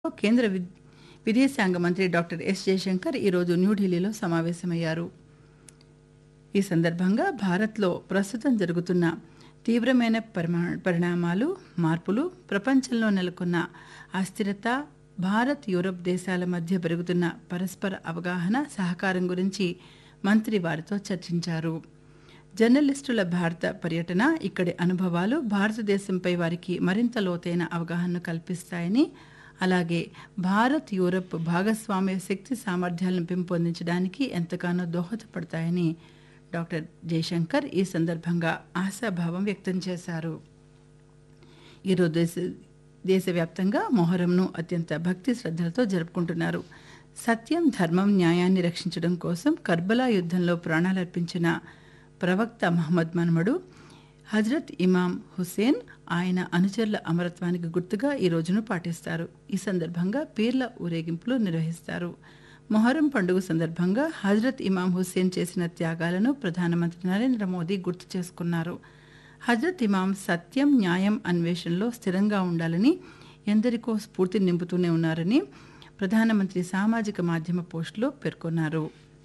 కేంద్ర వి- విదేశాంగ మంత్రి డాక్టర్ ఎస్ జయశంకర్ ఈరోజు న్యూఢిల్లీలో సమావేశమయ్యారు ఈ సందర్భంగా భారత్లో ప్రస్తుతం జరుగుతున్న తీవ్రమైన పరిమా పరిణామాలు మార్పులు ప్రపంచంలో నెలకొన్న అస్థిరత భారత్ యూరప్ దేశాల మధ్య పెరుగుతున్న పరస్పర అవగాహన సహకారం గురించి మంత్రి వారితో చర్చించారు జర్నలిస్టుల భారత పర్యటన ఇక్కడి అనుభవాలు భారతదేశంపై వారికి మరింత లోతైన అవగాహనను కల్పిస్తాయని అలాగే భారత్ యూరప్ భాగస్వామ్య శక్తి సామర్థ్యాలను పెంపొందించడానికి ఎంతగానో దోహదపడతాయని డాక్టర్ జయశంకర్ ఈ సందర్భంగా ఆశాభావం వ్యక్తం చేశారు ఈరోజు దేశ దేశవ్యాప్తంగా మొహరంను అత్యంత భక్తి శ్రద్ధలతో జరుపుకుంటున్నారు సత్యం ధర్మం న్యాయాన్ని రక్షించడం కోసం కర్బలా యుద్ధంలో ప్రాణాలర్పించిన ప్రవక్త మహమ్మద్ మనుమడు హజ్రత్ ఇమాం హుసేన్ ఆయన అనుచరుల అమరత్వానికి గుర్తుగా ఈ రోజును పాటిస్తారు ఈ సందర్భంగా పీర్ల ఊరేగింపులు నిర్వహిస్తారు మొహరం పండుగ సందర్భంగా హజ్రత్ ఇమాం హుస్సేన్ చేసిన త్యాగాలను ప్రధానమంత్రి నరేంద్ర మోదీ గుర్తు చేసుకున్నారు హజ్రత్ ఇమాం సత్యం న్యాయం అన్వేషణలో స్థిరంగా ఉండాలని ఎందరికో స్ఫూర్తి నింపుతూనే ఉన్నారని ప్రధానమంత్రి సామాజిక మాధ్యమ పోస్టులో పేర్కొన్నారు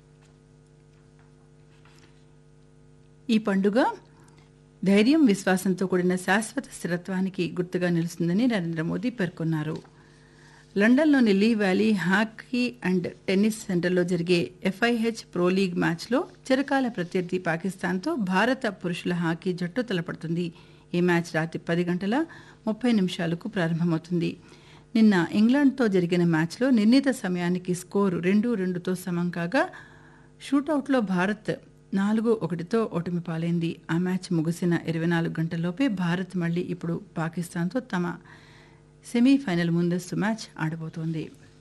ఈ పండుగ ధైర్యం విశ్వాసంతో కూడిన శాశ్వత స్థిరత్వానికి గుర్తుగా నిలుస్తుందని నరేంద్ర మోదీ పేర్కొన్నారు లండన్లోని Lee Valley hockey and tennis సెంటర్లో జరిగే ఎఫ్ఐహెచ్ ప్రో లీగ్ మ్యాచ్లో చిరకాల ప్రత్యర్థి పాకిస్తాన్తో భారత పురుషుల హాకీ జట్టు తలపడుతుంది ఈ మ్యాచ్ రాత్రి పది గంటల ముప్పై నిమిషాలకు ప్రారంభమవుతుంది నిన్న ఇంగ్లాండ్తో జరిగిన మ్యాచ్లో నిర్ణీత సమయానికి స్కోరు రెండు రెండుతో సమం కాగా షూటౌట్లో భారత్ నాలుగు ఒకటితో ఓటమి పాలైంది ఆ మ్యాచ్ ముగిసిన ఇరవై నాలుగు గంటల్లోపే భారత్ మళ్ళీ ఇప్పుడు పాకిస్తాన్తో తమ సెమీఫైనల్ ముందస్తు మ్యాచ్ ఆడబోతోంది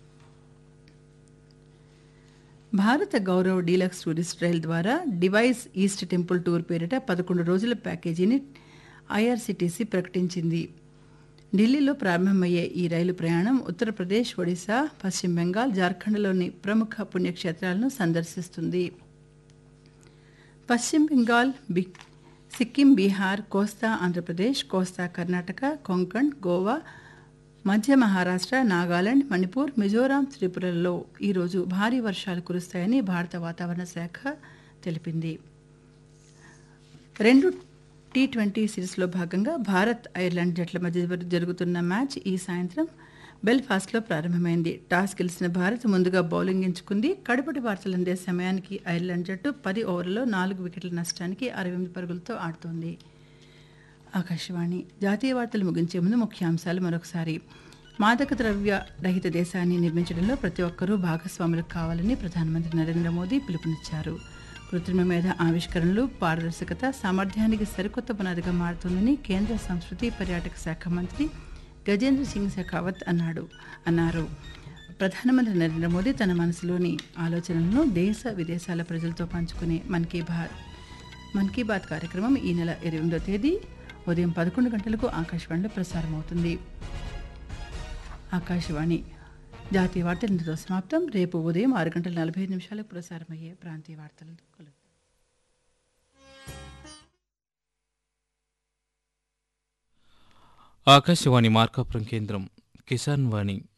భారత గౌరవ్ డీలక్స్ టూరిస్ట్ రైల్ ద్వారా డివైస్ ఈస్ట్ టెంపుల్ టూర్ పేరిట పదకొండు రోజుల ప్యాకేజీని ఐఆర్సీటీసీ ప్రకటించింది ఢిల్లీలో ప్రారంభమయ్యే ఈ రైలు ప్రయాణం ఉత్తరప్రదేశ్ ఒడిశా పశ్చిమ బెంగాల్ జార్ఖండ్లోని ప్రముఖ పుణ్యక్షేత్రాలను సందర్శిస్తుంది పశ్చిమ బెంగాల్ బి సిక్కిం బీహార్ కోస్తా ఆంధ్రప్రదేశ్ కోస్తా కర్ణాటక కొంకణ్ గోవా మధ్య మహారాష్ట్ర నాగాలాండ్ మణిపూర్ మిజోరాం త్రిపురలలో ఈరోజు భారీ వర్షాలు కురుస్తాయని భారత వాతావరణ శాఖ తెలిపింది రెండు టీ ట్వంటీ సిరీస్లో భాగంగా భారత్ ఐర్లాండ్ జట్ల మధ్య జరు- జరుగుతున్న మ్యాచ్ ఈ సాయంత్రం బెల్ఫాస్ట్లో ప్రారంభమైంది టాస్ గెలిచిన భారత్ ముందుగా బౌలింగ్ ఎంచుకుంది కడపటి వార్తలు అందే సమయానికి ఐర్లాండ్ జట్టు పది ఓవర్లలో నాలుగు వికెట్ల నష్టానికి అరవై ఎనిమిది పరుగులతో ఆడుతోంది ఆకాశవాణి జాతీయ వార్తలు ముగించే ముందు ముఖ్యాంశాలు మరొకసారి మాదక ద్రవ్య రహిత దేశాన్ని నిర్మించడంలో ప్రతి ఒక్కరూ భాగస్వాములు కావాలని ప్రధానమంత్రి నరేంద్ర మోదీ పిలుపునిచ్చారు కృత్రిమ మేధ ఆవిష్కరణలు పారదర్శకత సామర్థ్యానికి సరికొత్త పునాదిగా మారుతుందని కేంద్ర సంస్కృతి పర్యాటక శాఖ మంత్రి గజేంద్ర సింగ్ షెకావత్ అన్నాడు అన్నారు ప్రధానమంత్రి నరేంద్ర మోదీ తన మనసులోని ఆలోచనలను దేశ విదేశాల ప్రజలతో పంచుకునే మన్ కీ బాత్ మన్ కీ బాత్ కార్యక్రమం ఈ నెల ఇరవై ఎనిమిదో తేదీ ఉదయం పదకొండు గంటలకు ఆకాశవాణిలో ప్రసారం అవుతుంది ఆకాశవాణి జాతీయ వార్తలు ఇంతతో సమాప్తం రేపు ఉదయం ఆరు గంటల నలభై ఐదు నిమిషాలకు ప్రసారమయ్యే ప్రాంతీయ వార్తలతో కలుద్దాం ఆకాశవాణి మార్కాపురం కేంద్రం కిసాన్ వాణి